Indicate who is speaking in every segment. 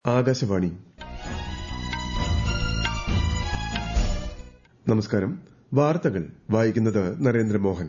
Speaker 1: ആകാശവാണി നമസ്കാരം വാർത്തകൾ വായിക്കുന്നത് നരേന്ദ്രമോഹൻ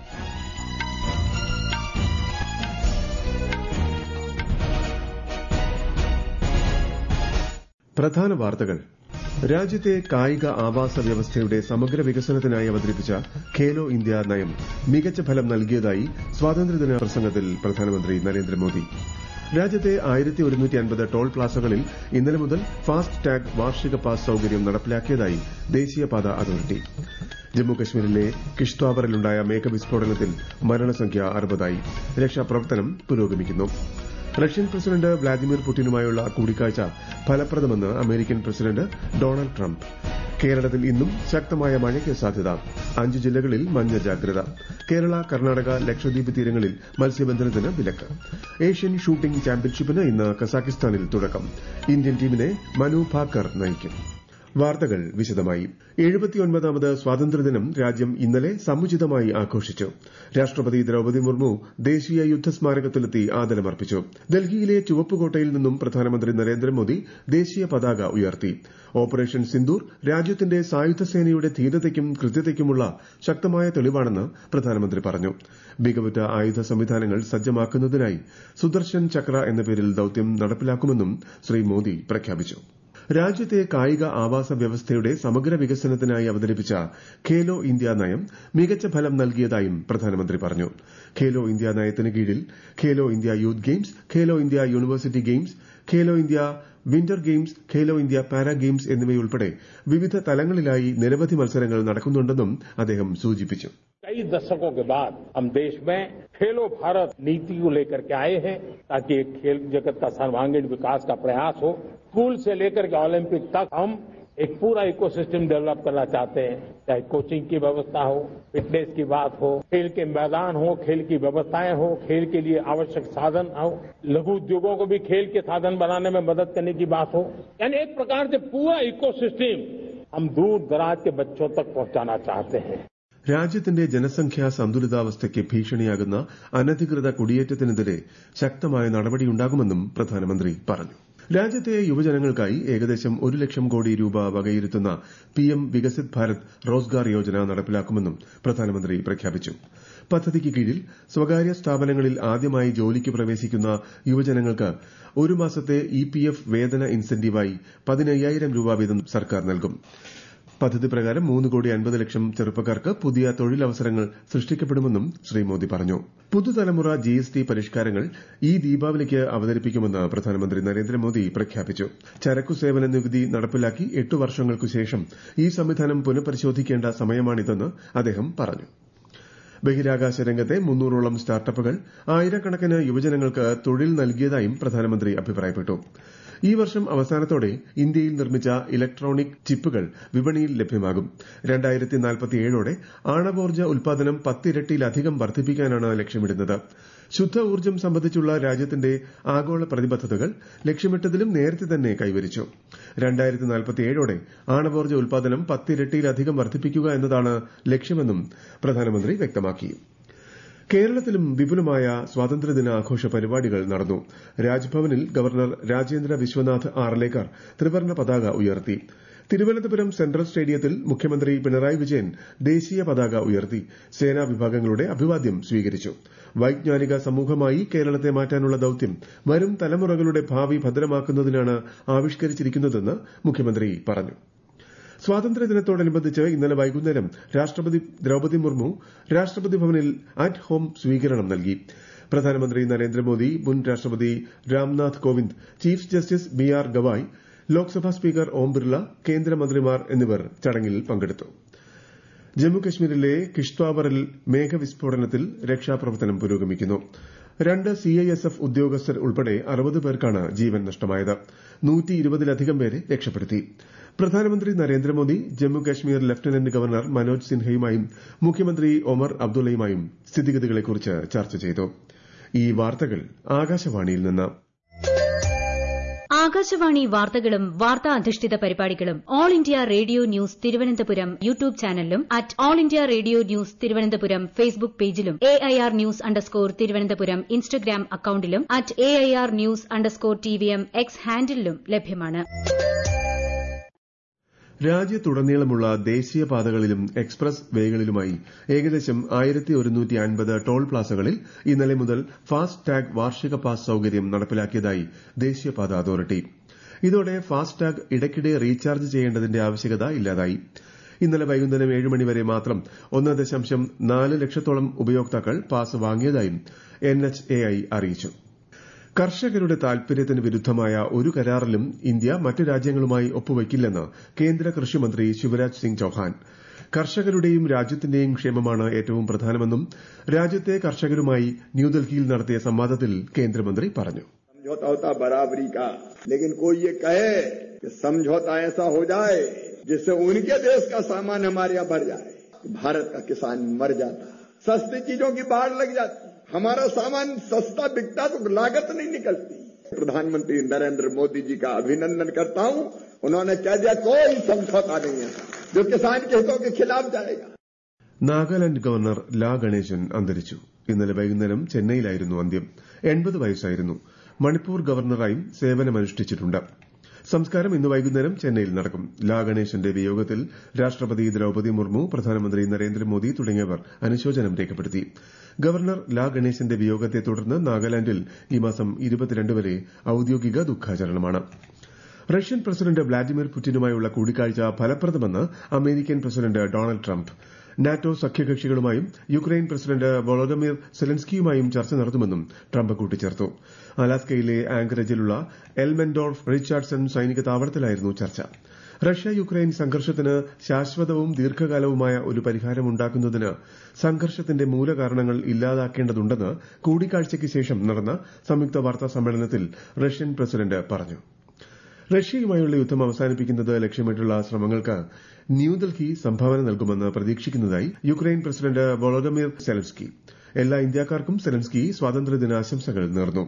Speaker 1: പ്രധാന വാർത്തകൾ രാജ്യത്തെ കായിക ആവാസ വ്യവസ്ഥയുടെ സമഗ്ര വികസനത്തിനായി അവതരിപ്പിച്ച ഖേലോ ഇന്ത്യ നയം മികച്ച ഫലം നൽകിയതായി സ്വാതന്ത്ര്യദിന പ്രസംഗത്തിൽ പ്രധാനമന്ത്രി നരേന്ദ്രമോദി രാജ്യത്തെ ആയിരത്തി ഒരുന്നൂറ്റി അൻപത് ടോൾ പ്ലാസകളിൽ ഇന്നലെ മുതൽ ഫാസ്റ്റ് ടാഗ് വാർഷിക പാസ് സൌകര്യം നടപ്പിലാക്കിയതായി ദേശീയപാത അതോറിറ്റി ജമ്മുകശ്മീരിലെ കിഷ്ത്വാവറിലുണ്ടായ മേഘവിസ്ഫോടനത്തിൽ മരണസംഖ്യ അറുപതായി രക്ഷാപ്രവർത്തനം പുരോഗമിക്കുന്നു റഷ്യൻ പ്രസിഡന്റ് വ്ളാദിമിർ പുടിനുമായുള്ള കൂടിക്കാഴ്ച ഫലപ്രദമെന്ന് അമേരിക്കൻ പ്രസിഡന്റ് ഡൊണാൾഡ് ട്രംപ് കേരളത്തിൽ ഇന്നും ശക്തമായ മഴയ്ക്ക് സാധ്യത അഞ്ച് ജില്ലകളിൽ മഞ്ഞ ജാഗ്രത കേരള കർണാടക ലക്ഷദ്വീപ് തീരങ്ങളിൽ മത്സ്യബന്ധനത്തിന് വിലക്ക് ഏഷ്യൻ ഷൂട്ടിംഗ് ചാമ്പ്യൻഷിപ്പിന് ഇന്ന് കസാഖിസ്ഥാനിൽ തുടക്കം ഇന്ത്യൻ ടീമിനെ മനു ഭാക്കർ നയിക്കും വാർത്തകൾ വിശദമായി എഴുപത്തിയൊൻപതാമത് സ്വാതന്ത്ര്യദിനം രാജ്യം ഇന്നലെ സമുചിതമായി ആഘോഷിച്ചു രാഷ്ട്രപതി ദ്രൌപദി മുർമു ദേശീയ യുദ്ധസ്മാരകത്തിലെത്തി ആദരമർപ്പിച്ചു ഡൽഹിയിലെ ചുവപ്പുകോട്ടയിൽ നിന്നും പ്രധാനമന്ത്രി നരേന്ദ്രമോദി ദേശീയ പതാക ഉയർത്തി ഓപ്പറേഷൻ സിന്ദൂർ രാജ്യത്തിന്റെ സായുധ സേനയുടെ ധീരതയ്ക്കും കൃത്യതയ്ക്കുമുള്ള ശക്തമായ തെളിവാണെന്ന് പ്രധാനമന്ത്രി പറഞ്ഞു മികവുറ്റ ആയുധ സംവിധാനങ്ങൾ സജ്ജമാക്കുന്നതിനായി സുദർശൻ ചക്ര എന്ന പേരിൽ ദൌത്യം നടപ്പിലാക്കുമെന്നും ശ്രീ മോദി പ്രഖ്യാപിച്ചു രാജ്യത്തെ കായിക ആവാസ വ്യവസ്ഥയുടെ സമഗ്ര വികസനത്തിനായി അവതരിപ്പിച്ച ഖേലോ ഇന്ത്യ നയം മികച്ച ഫലം നൽകിയതായും പ്രധാനമന്ത്രി പറഞ്ഞു ഖേലോ ഇന്ത്യ നയത്തിന് കീഴിൽ Khelo India Youth Games Khelo India University Games Khelo India Winter Games Khelo India Para Games എന്നിവയുൾപ്പെടെ വിവിധ തലങ്ങളിലായി നിരവധി മത്സരങ്ങൾ നടക്കുന്നുണ്ടെന്നും അദ്ദേഹം സൂചിപ്പിച്ചു
Speaker 2: कई दशकों के बाद हम देश में खेलो भारत नीति को लेकर के आए हैं ताकि एक खेल जगत का सर्वांगीण विकास का प्रयास हो स्कूल से लेकर के ओलंपिक तक हम एक पूरा इकोसिस्टम डेवलप करना चाहते हैं चाहे कोचिंग की व्यवस्था हो फिटनेस की बात हो खेल के मैदान हो खेल की व्यवस्थाएं हो खेल के लिए आवश्यक साधन हो लघु उद्योगों को भी खेल के साधन बनाने में मदद करने की बात हो यानी एक प्रकार से पूरा इकोसिस्टम हम दूर दराज के बच्चों तक पहुंचाना चाहते हैं
Speaker 1: രാജ്യത്തിന്റെ ജനസംഖ്യാ സന്തുലിതാവസ്ഥയ്ക്ക് ഭീഷണിയാകുന്ന അനധികൃത കുടിയേറ്റത്തിനെതിരെ ശക്തമായ നടപടിയുണ്ടാകുമെന്നും പ്രധാനമന്ത്രി പറഞ്ഞു രാജ്യത്തെ യുവജനങ്ങൾക്കായി ഏകദേശം ഒരു ലക്ഷം കോടി രൂപ വകയിരുത്തുന്ന പിഎം വികസിത് ഭാരത് റോസ്ഗാർ യോജന നടപ്പിലാക്കുമെന്നും പ്രധാനമന്ത്രി പ്രഖ്യാപിച്ചു പദ്ധതിക്ക് കീഴിൽ സ്വകാര്യ സ്ഥാപനങ്ങളിൽ ആദ്യമായി ജോലിക്ക് പ്രവേശിക്കുന്ന യുവജനങ്ങൾക്ക് ഒരു മാസത്തെ ഇപിഎഫ് വേതന ഇൻസെന്റീവായി പതിനയ്യായിരം രൂപ വീതം സർക്കാർ നൽകും പദ്ധതി പ്രകാരം മൂന്ന് കോടി അൻപത് ലക്ഷം ചെറുപ്പക്കാർക്ക് പുതിയ തൊഴിലവസരങ്ങൾ സൃഷ്ടിക്കപ്പെടുമെന്നും ശ്രീ മോദി പറഞ്ഞു പുതുതലമുറ ജിഎസ്ടി പരിഷ്കാരങ്ങൾ ഈ ദീപാവലിക്ക് അവതരിപ്പിക്കുമെന്ന് പ്രധാനമന്ത്രി നരേന്ദ്രമോദി പ്രഖ്യാപിച്ചു ചരക്കു സേവന നികുതി നടപ്പിലാക്കി എട്ട് വർഷങ്ങൾക്കു ശേഷം ഈ സംവിധാനം പുനഃപരിശോധിക്കേണ്ട സമയമാണിതെന്ന് അദ്ദേഹം പറഞ്ഞു ബഹിരാകാശ രംഗത്തെ മുന്നൂറോളം സ്റ്റാർട്ടപ്പുകൾ ആയിരക്കണക്കിന് യുവജനങ്ങൾക്ക് തൊഴിൽ നൽകിയതായും പ്രധാനമന്ത്രി അഭിപ്രായപ്പെട്ടു ഈ വർഷം അവസാനത്തോടെ ഇന്ത്യയിൽ നിർമ്മിച്ച ഇലക്ട്രോണിക് ചിപ്പുകൾ വിപണിയിൽ ലഭ്യമാകും രണ്ടായിരത്തി നാൽപ്പത്തിയേഴോടെ ആണവോർജ്ജ ഉൽപാദനം പത്തിരട്ടിയിലധികം വർദ്ധിപ്പിക്കാനാണ് ലക്ഷ്യമിടുന്നത് ശുദ്ധ ഊർജ്ജം സംബന്ധിച്ചുള്ള രാജ്യത്തിന്റെ ആഗോള പ്രതിബദ്ധതകൾ ലക്ഷ്യമിട്ടതിലും നേരത്തെ തന്നെ കൈവരിച്ചു രണ്ടായിരത്തി നാൽപ്പത്തിയേഴോടെ ആണവോർജ്ജ ഉൽപാദനം പത്തിരട്ടിയിലധികം വർദ്ധിപ്പിക്കുക എന്നതാണ് ലക്ഷ്യമെന്നും പ്രധാനമന്ത്രി വ്യക്തമാക്കി കേരളത്തിലും വിപുലമായ സ്വാതന്ത്ര്യദിന ആഘോഷ പരിപാടികൾ നടന്നു രാജ്ഭവനിൽ ഗവർണർ രാജേന്ദ്ര വിശ്വനാഥ് ആർലേക്കർ ത്രിവർണ്ണ പതാക ഉയർത്തി തിരുവനന്തപുരം സെൻട്രൽ സ്റ്റേഡിയത്തിൽ മുഖ്യമന്ത്രി പിണറായി വിജയൻ ദേശീയ പതാക ഉയർത്തി സേനാ വിഭാഗങ്ങളുടെ അഭിവാദ്യം സ്വീകരിച്ചു വൈജ്ഞാനിക സമൂഹമായി കേരളത്തെ മാറ്റാനുള്ള ദൌത്യം വരും തലമുറകളുടെ ഭാവി ഭദ്രമാക്കുന്നതിനാണ് ആവിഷ്കരിച്ചിരിക്കുന്നതെന്ന് മുഖ്യമന്ത്രി പറഞ്ഞു സ്വാതന്ത്ര്യദിനത്തോടനുബന്ധിച്ച് ഇന്നലെ വൈകുന്നേരം രാഷ്ട്രപതി ദ്രൌപദി മുർമു രാഷ്ട്രപതി ഭവനിൽ അറ്റ് ഹോം സ്വീകരണം നൽകി പ്രധാനമന്ത്രി നരേന്ദ്രമോദി മുൻ രാഷ്ട്രപതി Ramnath Kovind chief justice B R Gavai Lok Sabha speaker Om Birla കേന്ദ്രമന്ത്രിമാർ എന്നിവർ ചടങ്ങിൽ പങ്കെടുത്തു ജമ്മുകശ്മീരിലെ കിഷ്ത്വാവറിൽ മേഘവിസ്ഫോടനത്തിൽ രക്ഷാപ്രവർത്തനം പുരോഗമിക്കുന്നു രണ്ട് സിഐഎസ്എഫ് ഉദ്യോഗസ്ഥർ ഉൾപ്പെടെ അറുപത് പേർക്കാണ് ജീവൻ നഷ്ടമായത് നൂറ്റി ഇരുപതിലധികം പേരെ രക്ഷപ്പെടുത്തി പ്രധാനമന്ത്രി നരേന്ദ്രമോദി ജമ്മു കശ്മീർ ലഫ്റ്റനന്റ് ഗവർണർ മനോജ് സിൻഹയുമായും മുഖ്യമന്ത്രി ഒമർ അബ്ദുള്ളയുമായും സ്ഥിതിഗതികളെക്കുറിച്ച് ചർച്ച ചെയ്തു ഈ വാർത്തകൾ ആകാശവാണിയിൽ നിന്ന്
Speaker 3: ആകാശവാണി വാർത്തകളും വാർത്താ അധിഷ്ഠിത പരിപാടികളും All India Radio News Thiruvananthapuram YouTube ചാനലിലും at All India Radio News Thiruvananthapuram Facebook പേജിലും A I R news underscore Thiruvananthapuram Instagram അക്കൌണ്ടിലും at A I R news underscore T V M X ഹാൻഡിലും ലഭ്യമാണ്
Speaker 1: രാജ്യത്തുടനീളമുള്ള ദേശീയപാതകളിലും എക്സ്പ്രസ് വേകളിലുമായി ഏകദേശം ആയിരത്തി ഒരുന്നൂറ്റി അൻപത് ടോൾ പ്ലാസകളിൽ ഇന്നലെ മുതൽ ഫാസ്റ്റ് ടാഗ് വാർഷിക പാസ് സൌകര്യം നടപ്പിലാക്കിയതായി ദേശീയപാത അതോറിറ്റി ഇതോടെ ഫാസ്റ്റ് ടാഗ് ഇടയ്ക്കിടെ റീചാർജ് ചെയ്യേണ്ടതിന്റെ ആവശ്യകത ഇല്ലാതായി ഇന്നലെ വൈകുന്നേരം ഏഴ് മണിവരെ മാത്രം ഒന്ന് ദശാംശം നാല് ലക്ഷത്തോളം ഉപയോക്താക്കൾ പാസ് വാങ്ങിയതായും എൻഎച്ച്എഐ അറിയിച്ചു കർഷകരുടെ താൽപര്യത്തിന് വിരുദ്ധമായ ഒരു കരാറിലും ഇന്ത്യ മറ്റ് രാജ്യങ്ങളുമായി ഒപ്പുവയ്ക്കില്ലെന്ന് കേന്ദ്ര കൃഷിമന്ത്രി ശിവരാജ് സിംഗ് ചൌഹാൻ കർഷകരുടെയും രാജ്യത്തിന്റെയും ക്ഷേമമാണ് ഏറ്റവും പ്രധാനമെന്നും രാജ്യത്തെ കർഷകരുമായി ന്യൂഡൽഹിയിൽ നടത്തിയ സംവാദത്തിൽ കേന്ദ്രമന്ത്രി പറഞ്ഞു
Speaker 4: समझौता होता बराबरी का लेकिन कोई ये कहे कि समझौता ऐसा हो जाए जिससे उनके देश का सामान हमारे यहाँ बढ़ जाए भारत का किसान मर जाता सस्ती चीजों की बाढ़ लग जाती हमारा सामान सस्ता बिकता तो लागत नहीं निकलती प्रधानमंत्री नरेंद्र मोदी जी का अभिनंदन करता हूं उन्होंने कह दिया कोई समझौता नहीं है जो किसान के हितों के खिलाफ जाएगा
Speaker 1: നാഗാലാന്റ് ഗവർണർ ലാ ഗണേശൻ അന്തരിച്ചു ഇന്നലെ വൈകുന്നേരം ചെന്നൈയിലായിരുന്നു അന്ത്യം എൺപത് വയസ്സായിരുന്നു മണിപ്പൂർ ഗവർണറായും സേവനമനുഷ്ഠിച്ചിട്ടുണ്ട് സംസ്കാരം ഇന്ന് വൈകുന്നേരം ചെന്നൈയിൽ നടക്കും ലാ ഗണേശന്റെ വിയോഗത്തിൽ രാഷ്ട്രപതി ദ്രൌപതി മുർമു പ്രധാനമന്ത്രി നരേന്ദ്രമോദി തുടങ്ങിയവർ അനുശോചനം രേഖപ്പെടുത്തി ഗവർണർ ലാ ഗണേശന്റെ വിയോഗത്തെ തുടർന്ന് നാഗാലാന്റിൽ ഈ മാസം ഇരുപത്തിരണ്ട് വരെ ഔദ്യോഗിക ദുഃഖാചരണമാണ് റഷ്യൻ പ്രസിഡന്റ് വ്ളാഡിമിർ പുടിനുമായുള്ള കൂടിക്കാഴ്ച ഫലപ്രദമെന്ന് American president Donald Trump NATO സഖ്യകക്ഷികളുമായും യുക്രൈൻ പ്രസിഡന്റ് വൊളോഡമിർ സെലൻസ്കിയുമായും ചർച്ച നടത്തുമെന്നും ട്രംപ് കൂട്ടിച്ചേർത്തു അലാസ്കയിലെ ആങ്കറേജിലുള്ള എൽമെൻഡോർഫ് റിച്ചാർഡ്സൺ സൈനിക താവളത്തിലായിരുന്നു ചർച്ച റഷ്യ യുക്രൈൻ സംഘർഷത്തിന് ശാശ്വതവും ദീർഘകാലവുമായ ഒരു പരിഹാരമുണ്ടാക്കുന്നതിന് സംഘർഷത്തിന്റെ മൂലകാരണങ്ങൾ ഇല്ലാതാക്കേണ്ടതുണ്ടെന്ന് കൂടിക്കാഴ്ചയ്ക്ക് ശേഷം നടന്ന സംയുക്ത വാർത്താ സമ്മേളനത്തിൽ റഷ്യൻ പ്രസിഡന്റ് പറഞ്ഞു റഷ്യയുമായുള്ള യുദ്ധം അവസാനിപ്പിക്കുന്നത് ലക്ഷ്യമിട്ടുള്ള ശ്രമങ്ങൾക്ക് ന്യൂഡൽഹി സംഭാവന നൽകുമെന്ന് പ്രതീക്ഷിക്കുന്നതായി യുക്രൈൻ പ്രസിഡന്റ് വൊളോഡമിർ സെലൻസ്കി എല്ലാ ഇന്ത്യക്കാർക്കും സെലൻസ്കി സ്വാതന്ത്ര്യദിനാശംസകൾ നേർന്നു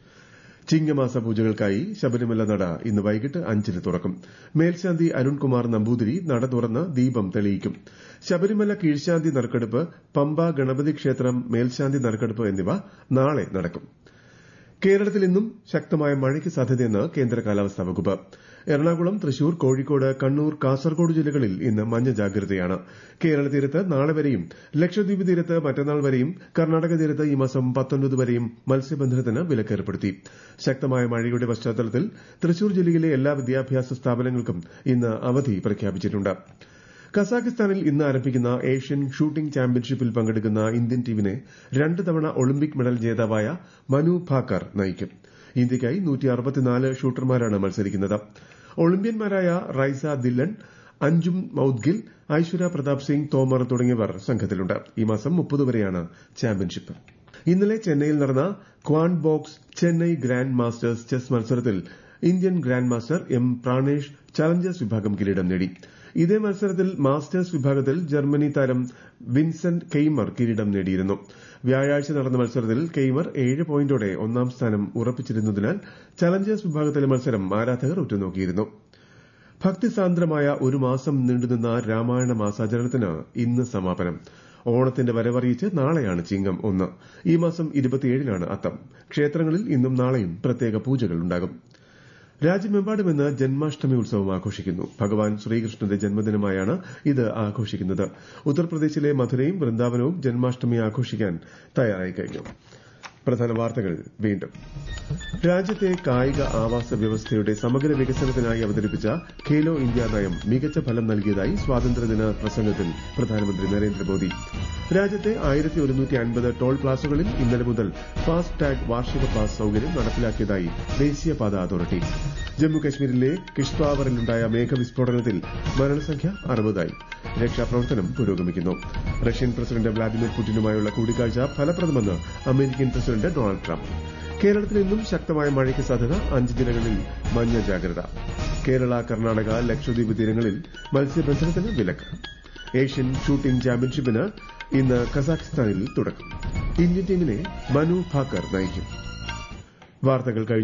Speaker 1: ചിങ്ങമാസ പൂജകൾക്കായി ശബരിമല നട ഇന്ന് വൈകിട്ട് അഞ്ചിന് തുറക്കും മേൽശാന്തി അരുൺകുമാർ നമ്പൂതിരി നട തുറന്ന് ദീപം തെളിയിക്കും ശബരിമല കീഴ്ശാന്തി നറുക്കെടുപ്പ് പമ്പ ഗണപതി ക്ഷേത്രം മേൽശാന്തി നറുക്കെടുപ്പ് എന്നിവ നാളെ നടക്കും കേരളത്തിൽ ഇന്നും ശക്തമായ മഴയ്ക്ക് സാധ്യതയെന്ന് കേന്ദ്ര കാലാവസ്ഥാ വകുപ്പ് എറണാകുളം തൃശൂർ കോഴിക്കോട് കണ്ണൂർ കാസർഗോഡ് ജില്ലകളിൽ ഇന്ന് മഞ്ഞ ജാഗ്രതയാണ് കേരള തീരത്ത് നാളെ വരെയും ലക്ഷദ്വീപ് തീരത്ത് മറ്റന്നാൾ വരെയും കർണാടക തീരത്ത് ഈ മാസം പത്തൊൻപത് വരെയും മത്സ്യബന്ധനത്തിന് വിലക്കേർപ്പെടുത്തി ശക്തമായ മഴയുടെ പശ്ചാത്തലത്തിൽ തൃശൂർ ജില്ലയിലെ എല്ലാ വിദ്യാഭ്യാസ സ്ഥാപനങ്ങൾക്കും ഇന്ന് അവധി പ്രഖ്യാപിച്ചിട്ടുണ്ട് കസാഖിസ്ഥാനിൽ ഇന്ന് ആരംഭിക്കുന്ന ഏഷ്യൻ ഷൂട്ടിംഗ് ചാമ്പ്യൻഷിപ്പിൽ പങ്കെടുക്കുന്ന ഇന്ത്യൻ ടീമിനെ രണ്ട് തവണ ഒളിമ്പിക് മെഡൽ ജേതാവായ മനു ഭാക്കർ നയിക്കും ഇന്ത്യയ്ക്കായി ഷൂട്ടർമാരാണ് മത്സരിക്കുന്നത് ഒളിമ്പ്യന്മാരായ റൈസ ദില്ലൺ അഞ്ജും മൌദ്ഗിൽ ഐശ്വര്യ പ്രതാപ് സിംഗ് തോമർ തുടങ്ങിയവർ സംഘത്തിലുണ്ട് ഈ മാസം മുപ്പത് വരെയാണ് ചാമ്പ്യൻഷിപ്പ് ഇന്നലെ ചെന്നൈയിൽ നടന്ന Quantbox Chennai Grand Masters chess മത്സരത്തിൽ Indian grandmaster M Pranesh Challengers വിഭാഗം കിരീടം നേടി ഇതേ മത്സരത്തിൽ മാസ്റ്റേഴ്സ് വിഭാഗത്തിൽ ജർമ്മനി താരം വിൻസെന്റ് കെയ്മർ കിരീടം നേടിയിരുന്നു വ്യാഴാഴ്ച നടന്ന മത്സരത്തിൽ കെയ്മർ ഏഴ് പോയിന്റോടെ ഒന്നാം സ്ഥാനം ഉറപ്പിച്ചിരുന്നതിനാൽ ചലഞ്ചേഴ്സ് വിഭാഗത്തിലെ മത്സരം ആരാധകർ ഉറ്റുനോക്കിയിരുന്നു ഭക്തിസാന്ദ്രമായ ഒരു മാസം നീണ്ടുനിന്ന രാമായണ മാസാചരണത്തിന് ഇന്ന് സമാപനം ഓണത്തിന്റെ വരവറിയിച്ച് നാളെയാണ് ചിങ്ങം ഒന്ന് ഈ മാസം ഇരുപത്തിയേഴിനാണ് അത്തം ക്ഷേത്രങ്ങളിൽ ഇന്നും നാളെയും പ്രത്യേക പൂജകൾ ഉണ്ടാകും രാജ്യമെമ്പാടും ഇന്ന് ജന്മാഷ്ടമി ഉത്സവം ആഘോഷിക്കുന്നു ഭഗവാൻ ശ്രീകൃഷ്ണന്റെ ജന്മദിനമായാണ് ഇത് ആഘോഷിക്കുന്നത് ഉത്തർപ്രദേശിലെ മധുരയും വൃന്ദാവനവും ജന്മാഷ്ടമി ആഘോഷിക്കാൻ തയ്യാറായി കഴിഞ്ഞു പ്രധാന വാർത്തകൾ വീണ്ടും രാജ്യത്തെ കായിക ആവാസ വ്യവസ്ഥയുടെ സമഗ്ര വികസനത്തിനായി അവതരിപ്പിച്ച ഖേലോ ഇന്ത്യ നയം മികച്ച ഫലം നൽകിയതായി സ്വാതന്ത്ര്യദിന പ്രസംഗത്തിൽ പ്രധാനമന്ത്രി നരേന്ദ്രമോദി രാജ്യത്തെ ആയിരത്തി ഒരുന്നൂറ്റി അൻപത് ടോൾ പ്ലാസുകളിൽ ഇന്നലെ മുതൽ ഫാസ്റ്റ് ടാഗ് വാർഷിക പാസ് സൌകര്യം നടപ്പിലാക്കിയതായി ദേശീയപാത അതോറിറ്റി ജമ്മു കശ്മീരിലെ കിഷ്ത്വാവറിലുണ്ടായ മേഘവിസ്ഫോടനത്തിൽ മരണസംഖ്യ അറുപതായി രക്ഷാപ്രവർത്തനം പുരോഗമിക്കുന്നു റഷ്യൻ പ്രസിഡന്റ് വ്ളാദിമിർ പുടിനുമായുള്ള കൂടിക്കാഴ്ച ഫലപ്രദമെന്ന് അമേരിക്കൻ പ്രസിഡന്റ് ഡൊണാൾഡ് ട്രംപ് കേരളത്തിൽ ഇന്നും ശക്തമായ മഴയ്ക്ക് സാധ്യത അഞ്ച് ജില്ലകളിൽ മഞ്ഞ ജാഗ്രത കേരള കർണാടക ലക്ഷദ്വീപ് തീരങ്ങളിൽ മത്സ്യബന്ധനത്തിന് വിലക്ക് ഏഷ്യൻ ഷൂട്ടിംഗ് ചാമ്പ്യൻഷിപ്പിന് ഇന്ന് കസാഖിസ്ഥാനിൽ തുടക്കം ഇന്ത്യൻ ടീമിനെ മനു ഭാക്കർ നയിക്കും വാർത്തകൾ കഴിഞ്ഞു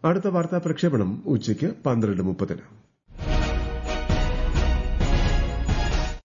Speaker 1: അടുത്ത വാർത്താ പ്രക്ഷേപണം ഉച്ചയ്ക്ക് പന്ത്രണ്ട് മുപ്പതിന്